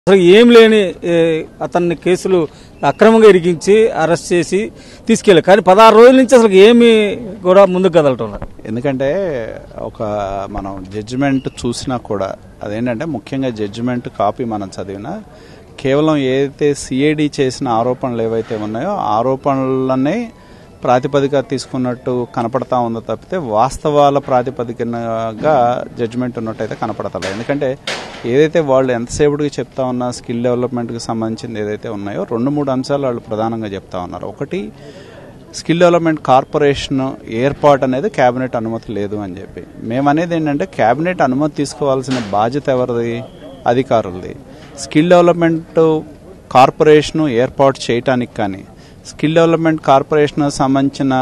అసలు ఏం లేని ఏ, అతన్ని కేసులు అక్రమంగా ఇరికించి అరెస్ట్ చేసి తీసుకెళ్ళారు కానీ పదహారు రోజుల నుంచి అసలు ఏమీ కూడా ముందుకు కదలటం ఎందుకంటే ఒక మనం జడ్జిమెంట్ చూసినా కూడా అదేంటంటే ముఖ్యంగా జడ్జిమెంట్ కాపీ మనం చదివినా కేవలం ఏదైతే సిఐడి చేసిన ఆరోపణలు ఏవైతే ఉన్నాయో ఆ ఆరోపణలనే ప్రాతిపదిక తీసుకున్నట్టు కనపడతా ఉందో తప్పితే వాస్తవాల ప్రాతిపదికగా జడ్జిమెంట్ ఉన్నట్టయితే కనపడతలేదు ఎందుకంటే ఏదైతే వాళ్ళు ఎంతసేపటికి చెప్తా ఉన్న స్కిల్ డెవలప్మెంట్కి సంబంధించింది ఏదైతే ఉన్నాయో రెండు మూడు అంశాలు వాళ్ళు ప్రధానంగా చెప్తా ఉన్నారు ఒకటి స్కిల్ డెవలప్మెంట్ కార్పొరేషన్ ఏర్పాటు అనేది కేబినెట్ అనుమతి లేదు అని చెప్పి మేము అనేది ఏంటంటే కేబినెట్ అనుమతి తీసుకోవాల్సిన బాధ్యత ఎవరిది అధికారులది స్కిల్ డెవలప్మెంట్ కార్పొరేషన్ ఏర్పాటు చేయటానికి కానీ స్కిల్ డెవలప్మెంట్ కార్పొరేషన్ సంబంధించిన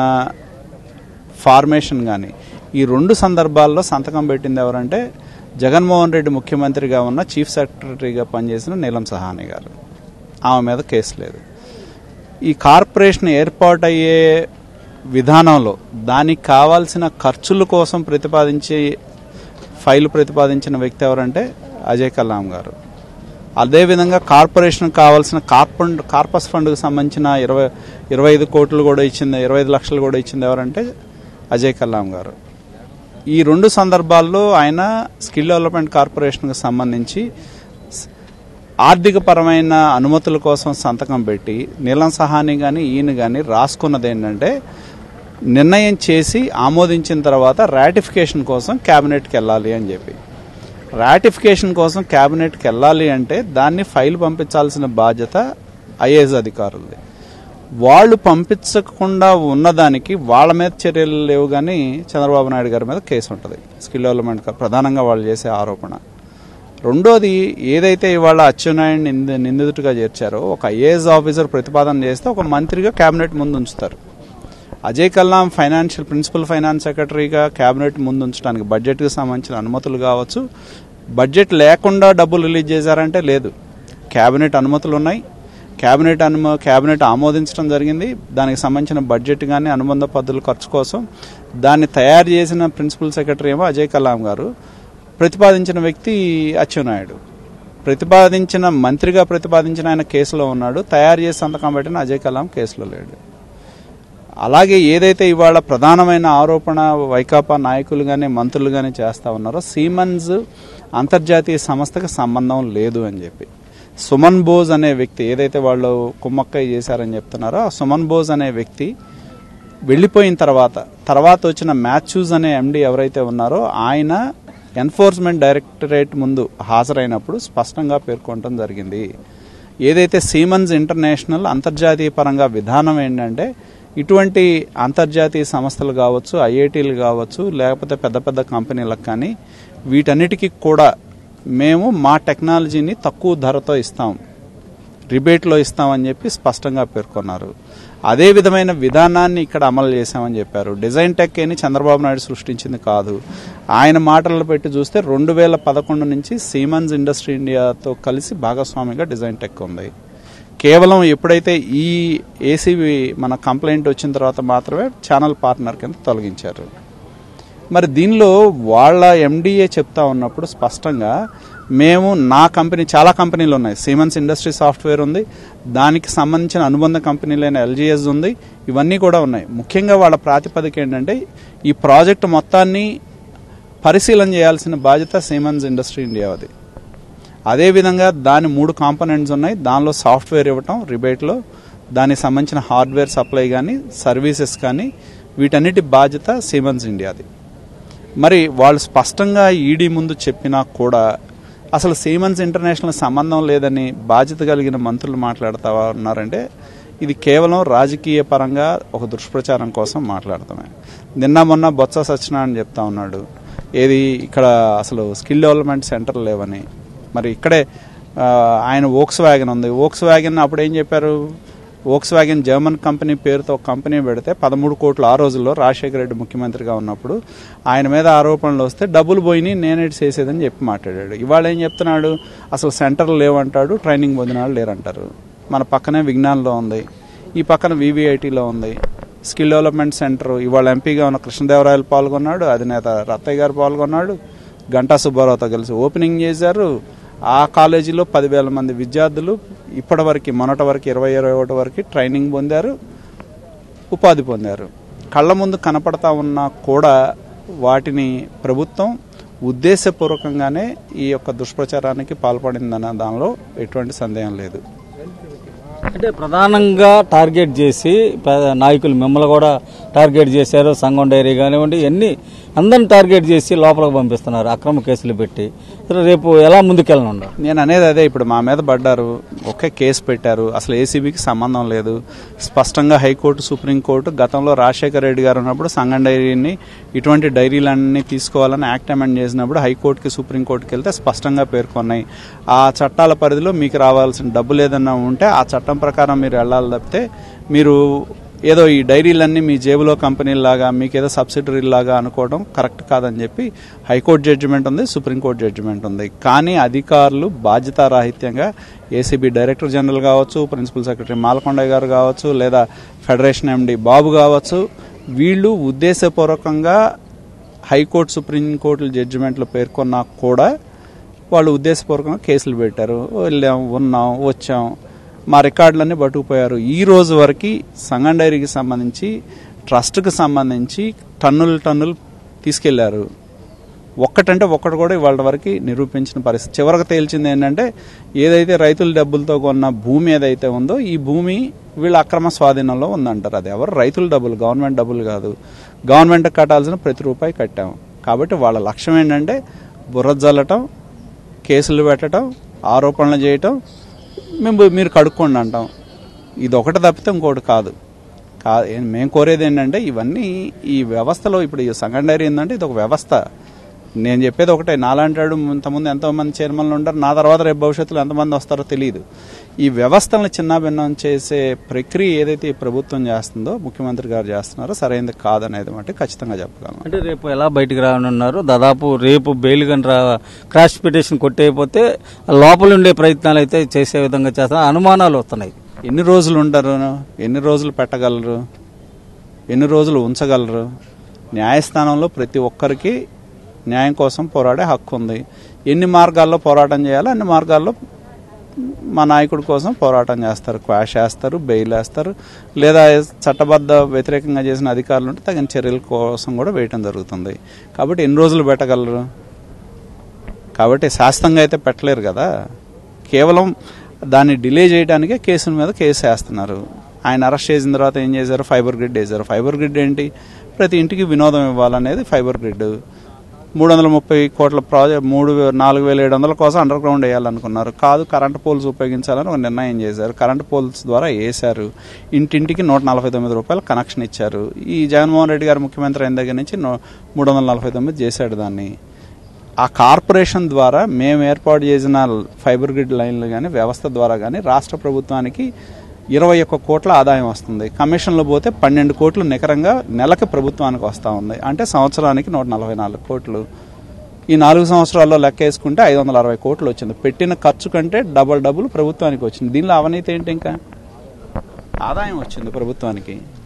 ఫార్మేషన్ కానీ ఈ రెండు సందర్భాల్లో సంతకం పెట్టింది ఎవరంటే జగన్మోహన్ రెడ్డి ముఖ్యమంత్రిగా ఉన్న చీఫ్ సెక్రటరీగా పనిచేసిన నీలం సహాని గారు ఆమె మీద కేసు లేదు ఈ కార్పొరేషన్ ఏర్పాటయ్యే విధానంలో దానికి కావాల్సిన ఖర్చుల కోసం ప్రతిపాదించి ఫైల్ ప్రతిపాదించిన వ్యక్తి ఎవరంటే అజయ్ కలాం గారు అదేవిధంగా కార్పొరేషన్ కావాల్సిన కార్పొండ్ కార్పస్ ఫండ్కి సంబంధించిన ఇరవై ఇరవై ఐదు కోట్లు కూడా ఇచ్చింది ఇరవై ఐదు లక్షలు కూడా ఇచ్చింది ఎవరంటే అజయ్ కలాం గారు ఈ రెండు సందర్భాల్లో ఆయన స్కిల్ డెవలప్మెంట్ కార్పొరేషన్కి సంబంధించి ఆర్థిక పరమైన అనుమతుల కోసం సంతకం పెట్టి నీలం సహాని కానీ ఈయన కానీ రాసుకున్నది ఏంటంటే నిర్ణయం చేసి ఆమోదించిన తర్వాత రాటిఫికేషన్ కోసం క్యాబినెట్కి వెళ్ళాలి అని చెప్పి రాటిఫికేషన్ కోసం క్యాబినెట్కి వెళ్ళాలి అంటే దాన్ని ఫైల్ పంపించాల్సిన బాధ్యత ఐఏఎస్ అధికారులది వాళ్ళు పంపించకుండా ఉన్నదానికి వాళ్ళ మీద చర్యలు లేవు కానీ చంద్రబాబు నాయుడు గారి మీద కేసు ఉంటుంది స్కిల్ డెవలప్మెంట్ కా- ప్రధానంగా వాళ్ళు చేసే ఆరోపణ రెండోది ఏదైతే ఇవాళ అచ్చెన్నాయుడు నింద నిందితుడిగా చేర్చారో ఒక ఐఏఎస్ ఆఫీసర్ ప్రతిపాదన చేస్తే ఒక మంత్రిగా కేబినెట్ ముందు ఉంచుతారు Ajay Kallam financial principal finance సెక్రటరీగా కేబినెట్ ముందు ఉంచడానికి బడ్జెట్కి సంబంధించిన అనుమతులు కావచ్చు బడ్జెట్ లేకుండా డబ్బులు రిలీజ్ చేశారంటే లేదు కేబినెట్ అనుమతులు ఉన్నాయి కేబినెట్ అనుమ కేబినెట్ ఆమోదించడం జరిగింది దానికి సంబంధించిన బడ్జెట్ కానీ అనుబంధ పద్ధతుల ఖర్చు కోసం దాన్ని తయారు చేసిన ప్రిన్సిపల్ సెక్రటరీ ఏమో అజయ్ కలాం గారు ప్రతిపాదించిన వ్యక్తి అచ్చెన్నాయుడు ప్రతిపాదించిన మంత్రిగా ప్రతిపాదించిన ఆయన కేసులో ఉన్నాడు తయారు చేసి సంతకం పెట్టిన అజయ్ కలాం కేసులో లేడు అలాగే ఏదైతే ఇవాళ ప్రధానమైన ఆరోపణ వైకాపా నాయకులు కానీ మంత్రులు కానీ చేస్తా ఉన్నారో సీమన్స్ అంతర్జాతీయ సంస్థకి సంబంధం లేదు అని చెప్పి సుమన్ బోజ్ అనే వ్యక్తి ఏదైతే వాళ్ళు కుమ్మక్కయ్య చేశారని చెప్తున్నారో ఆ సుమన్ బోజ్ అనే వ్యక్తి వెళ్ళిపోయిన తర్వాత తర్వాత వచ్చిన మ్యాథ్యూస్ అనే ఎండి ఎవరైతే ఉన్నారో ఆయన ఎన్ఫోర్స్మెంట్ డైరెక్టరేట్ ముందు హాజరైనప్పుడు స్పష్టంగా పేర్కొనడం జరిగింది ఏదైతే సీమన్స్ ఇంటర్నేషనల్ అంతర్జాతీయ పరంగా విధానం ఏంటంటే ఇటువంటి అంతర్జాతీయ సంస్థలు కావచ్చు ఐఐటీలు కావచ్చు లేకపోతే పెద్ద పెద్ద కంపెనీలకు కానీ వీటన్నిటికీ కూడా మేము మా టెక్నాలజీని తక్కువ ధరతో ఇస్తాం రిబేట్లో ఇస్తామని చెప్పి స్పష్టంగా పేర్కొన్నారు అదే విధమైన విధానాన్ని ఇక్కడ అమలు చేశామని చెప్పారు డిజైన్ టెక్ అని చంద్రబాబు నాయుడు సృష్టించింది కాదు ఆయన మాటల్లో పెట్టి చూస్తే రెండు వేల పదకొండు నుంచి సీమన్స్ ఇండస్ట్రీ ఇండియాతో కలిసి భాగస్వామిగా డిజైన్ టెక్ ఉంది కేవలం ఎప్పుడైతే ఈ ఏసీబీ మన కంప్లైంట్ వచ్చిన తర్వాత మాత్రమే ఛానల్ పార్ట్నర్ కింద తొలగించారు మరి దీనిలో వాళ్ళ ఎండిఏ చెప్తా ఉన్నప్పుడు స్పష్టంగా మేము నా కంపెనీ చాలా కంపెనీలు ఉన్నాయి సీమన్స్ ఇండస్ట్రీ సాఫ్ట్వేర్ ఉంది దానికి సంబంధించిన అనుబంధ కంపెనీలైన ఎల్జీఎస్ ఉంది ఇవన్నీ కూడా ఉన్నాయి ముఖ్యంగా వాళ్ళ ప్రాతిపదిక ఏంటంటే ఈ ప్రాజెక్ట్ మొత్తాన్ని పరిశీలన చేయాల్సిన బాధ్యత సీమన్స్ ఇండస్ట్రీ ఇండియాది అదేవిధంగా దాని మూడు కాంపోనెంట్స్ ఉన్నాయి దానిలో సాఫ్ట్వేర్ ఇవ్వటం రిబేట్లో దానికి సంబంధించిన హార్డ్వేర్ సప్లై కానీ సర్వీసెస్ కానీ వీటన్నిటి బాధ్యత సీమన్స్ ఇండియాది మరి వాళ్ళు స్పష్టంగా ఈడీ ముందు చెప్పినా కూడా అసలు సీమన్స్ ఇంటర్నేషనల్ సంబంధం లేదని బాధ్యత కలిగిన మంత్రులు మాట్లాడుతా ఉన్నారంటే ఇది కేవలం రాజకీయ పరంగా ఒక దుష్ప్రచారం కోసం మాట్లాడతామే నిన్న మొన్న బొత్స సత్యనారాయణ చెప్తా ఉన్నాడు ఏది ఇక్కడ అసలు స్కిల్ డెవలప్మెంట్ సెంటర్ లేవని మరి ఇక్కడే ఆ, ఆయన ఓక్స్ వ్యాగన్ ఉంది ఓక్స్ వ్యాగన్ అప్పుడు ఏం చెప్పారు ఓక్స్ వ్యాగన్ జర్మన్ కంపెనీ పేరుతో ఒక కంపెనీ పెడితే పదమూడు కోట్లు ఆ రోజుల్లో రాజశేఖర రెడ్డి ముఖ్యమంత్రిగా ఉన్నప్పుడు ఆయన మీద ఆరోపణలు వస్తే డబ్బులు పోయినాయి నేనే చేసేదని చెప్పి మాట్లాడాడు ఇవాళ ఏం చెప్తున్నాడు అసలు సెంటర్లు లేవంటాడు ట్రైనింగ్ పొందిన వాళ్ళు లేరంటారు మన పక్కనే విజ్ఞాన్లో ఉంది ఈ పక్కన వివిఐటీలో ఉంది స్కిల్ డెవలప్మెంట్ సెంటర్ ఇవాళ ఎంపీగా ఉన్న కృష్ణదేవరాయలు పాల్గొన్నాడు అధినేత రత్తయ్య గారు పాల్గొన్నాడు గంటా సుబ్బారావుతో కలిసి ఓపెనింగ్ చేశారు ఆ కాలేజీలో పదివేల మంది విద్యార్థులు ఇప్పటివరకు మొన్నటి వరకు ఇరవై ఇరవై ఒకటి వరకు ట్రైనింగ్ పొందారు ఉపాధి పొందారు కళ్ళ ముందు కనపడతా ఉన్నా కూడా వాటిని ప్రభుత్వం ఉద్దేశపూర్వకంగానే ఈ యొక్క దుష్ప్రచారానికి పాల్పడిందన్న దానిలో ఎటువంటి సందేహం లేదు అంటే ప్రధానంగా టార్గెట్ చేసి ప- నాయకులు మిమ్మల్ని కూడా టార్గెట్ చేశారు సంఘం డైరీ కానివ్వండి ఎన్ని అందరిని టార్గెట్ చేసి లోపలికి పంపిస్తున్నారు అక్రమ కేసులు పెట్టి సరే రేపు ఎలా ముందుకెళ్ళనున్నారు నేను అనేది అదే ఇప్పుడు మా మీద పడ్డారు ఒకే కేసు పెట్టారు అసలు ఏసీబీకి సంబంధం లేదు స్పష్టంగా హైకోర్టు సుప్రీంకోర్టు గతంలో రాజశేఖర రెడ్డి గారు ఉన్నప్పుడు సంఘం డైరీని ఇటువంటి డైరీలన్నీ తీసుకోవాలని యాక్ట్ అమెండ్ చేసినప్పుడు హైకోర్టుకి సుప్రీంకోర్టుకి వెళ్తే స్పష్టంగా పేర్కొన్నాయి ఆ చట్టాల పరిధిలో మీకు రావాల్సిన డబ్బులు ఏదన్నా ఉంటే ఆ చట్టం ప్రకారం మీరు వెళ్ళాలి తప్పితే మీరు ఏదో ఈ డైరీలన్నీ మీ జేబులో కంపెనీలాగా మీకు ఏదో సబ్సిడరీ లాగా అనుకోవడం కరెక్ట్ కాదని చెప్పి హైకోర్టు జడ్జిమెంట్ ఉంది సుప్రీంకోర్టు జడ్జిమెంట్ ఉంది కానీ అధికారులు బాధ్యతారాహిత్యంగా ఏసీబీ డైరెక్టర్ జనరల్ కావచ్చు ప్రిన్సిపల్ సెక్రటరీ మాలకొండయ్య గారు కావచ్చు లేదా ఫెడరేషన్ ఎండి బాబు కావచ్చు వీళ్ళు ఉద్దేశపూర్వకంగా హైకోర్టు సుప్రీంకోర్టు జడ్జిమెంట్లు పేర్కొన్నా కూడా వాళ్ళు ఉద్దేశపూర్వకంగా కేసులు పెట్టారు వెళ్ళాం ఉన్నాం వచ్చాం మా రికార్డులన్నీ పట్టుకుపోయారు ఈ రోజు వరకు సంగం డైరీకి సంబంధించి ట్రస్ట్కి సంబంధించి టన్నులు టన్నులు తీసుకెళ్లారు ఒక్కటంటే ఒక్కటి కూడా ఇవాళ వరకు నిరూపించిన పరిస్థితి చివరికి తేల్చింది ఏంటంటే ఏదైతే రైతుల డబ్బులతో కొన్న భూమి ఏదైతే ఉందో ఈ భూమి వీళ్ళ అక్రమ స్వాధీనంలో ఉందంటారు అది ఎవరు రైతుల డబ్బులు గవర్నమెంట్ డబ్బులు కాదు గవర్నమెంట్ కట్టాల్సిన ప్రతి రూపాయి కట్టాం కాబట్టి వాళ్ళ లక్ష్యం ఏంటంటే బుర్ర జల్లటం కేసులు పెట్టడం ఆరోపణలు చేయటం మేము మీరు కడుక్కోండి అంటాం ఇది ఒకటి తప్పితే ఇంకోటి కాదు కా ఏ- మేము కోరేది ఏంటంటే ఇవన్నీ ఈ వ్యవస్థలో ఇప్పుడు ఈ సంఘం డైరీ ఏంటంటే ఇది ఒక వ్యవస్థ నేను చెప్పేది ఒకటే నాలాంటాడు ఇంతకుముందు ఎంతో మంది చైర్మన్లు ఉంటారు నా తర్వాత రేపు భవిష్యత్తులో ఎంతమంది వస్తారో తెలియదు ఈ వ్యవస్థలను చిన్నాభిన్నం చేసే ప్రక్రియ ఏదైతే ఈ ప్రభుత్వం చేస్తుందో ముఖ్యమంత్రి గారు చేస్తున్నారో సరైనది కాదనేది మట్టి ఖచ్చితంగా చెప్పగలను అంటే రేపు ఎలా బయటికి రానున్నారు దాదాపు రేపు బెయిల్ కనుక రా- క్రాష్ పిటిషన్ కొట్టేయపోతే లోపల ఉండే ప్రయత్నాలు అయితే చేసే విధంగా చేస్తున్నారు అనుమానాలు వస్తున్నాయి ఎన్ని రోజులు ఉంటారు ఎన్ని రోజులు పెట్టగలరు ఎన్ని రోజులు ఉంచగలరు న్యాయస్థానంలో ప్రతి ఒక్కరికి న్యాయం కోసం పోరాడే హక్కు ఉంది ఎన్ని మార్గాల్లో పోరాటం చేయాలో అన్ని మార్గాల్లో మా నాయకుడి కోసం పోరాటం చేస్తారు క్వాష్ వేస్తారు బెయిల్ వేస్తారు లేదా చట్టబద్ధ వ్యతిరేకంగా చేసిన అధికారులు ఉంటే తగిన చర్యల కోసం కూడా వేయటం జరుగుతుంది కాబట్టి ఎన్ని రోజులు పెట్టగలరు కాబట్టి శాస్త్రంగా అయితే పెట్టలేరు కదా కేవలం దాన్ని డిలే చేయడానికే కేసుల మీద కేసు వేస్తున్నారు ఆయన అరెస్ట్ చేసిన తర్వాత ఏం చేశారు ఫైబర్ గ్రిడ్ వేశారు ఫైబర్ గ్రిడ్ ఏంటి ప్రతి ఇంటికి వినోదం ఇవ్వాలనేది ఫైబర్ గ్రిడ్ మూడు వందల ముప్పై కోట్ల ప్రాజెక్ట్ మూడు వే- నాలుగు వేల ఏడు వందల కోసం అండర్ గ్రౌండ్ వేయాలనుకున్నారు కాదు కరెంట్ పోల్స్ ఉపయోగించాలని ఒక నిర్ణయం చేశారు కరెంట్ పోల్స్ ద్వారా వేశారు ఇంటింటికి నూట నలభై తొమ్మిది రూపాయలు కనెక్షన్ ఇచ్చారు ఈ జగన్మోహన్ రెడ్డి గారు ముఖ్యమంత్రి అయిన దగ్గర నుంచి నూ- మూడు వందల నలభై తొమ్మిది చేశాడు దాన్ని ఆ కార్పొరేషన్ ద్వారా మేము ఏర్పాటు చేసిన ఫైబర్ గ్రిడ్ లైన్లు కానీ వ్యవస్థ ద్వారా కానీ రాష్ట్ర ప్రభుత్వానికి ఇరవై ఒక్క కోట్ల ఆదాయం వస్తుంది కమిషన్లు పోతే పన్నెండు కోట్లు నికరంగా నెలకి ప్రభుత్వానికి వస్తూ ఉంది అంటే సంవత్సరానికి నూట నలభై నాలుగు కోట్లు ఈ నాలుగు సంవత్సరాల్లో లెక్క వేసుకుంటే ఐదు వందల అరవై కోట్లు వచ్చింది పెట్టిన ఖర్చు కంటే డబల్ డబుల్ ప్రభుత్వానికి వచ్చింది దీనిలో అవినీతి ఏంటి ఇంకా ఆదాయం వచ్చింది ప్రభుత్వానికి